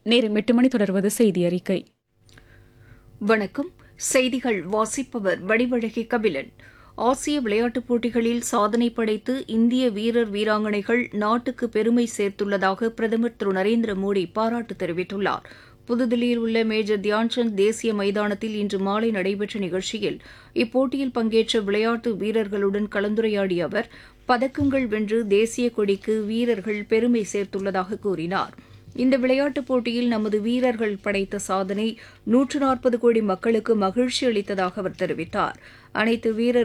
நேரம் எட்டு மணி தொடர்வது செய்தி அறிக்கை வணக்கம் செய்திகள் வாசிப்பவர் வடிவழகி கபிலன் ஆசிய விளையாட்டுப் போட்டிகளில் சாதனை படைத்து இந்திய வீரர் வீராங்கனைகள் நாட்டுக்கு பெருமை சேர்த்துள்ளதாக பிரதமர் திரு நரேந்திர மோடி பாராட்டு தெரிவித்துள்ளார் புதுதில்லியில் உள்ள மேஜர் தியான்சந்த் தேசிய மைதானத்தில் இன்று மாலை நடைபெற்ற நிகழ்ச்சியில் இப்போட்டியில் பங்கேற்ற விளையாட்டு வீரர்களுடன் கலந்துரையாடிய அவர் பதக்கங்கள் வென்று தேசிய கொடிக்கு வீரர்கள் பெருமை சேர்த்துள்ளதாக கூறினார் இந்த விளையாட்டுப் போட்டியில் நமது வீரர்கள் படைத்த சாதனை நூற்று நாற்பது கோடி மக்களுக்கு மகிழ்ச்சி அளித்ததாக அவர் தெரிவித்தார் அனைத்து வீரர்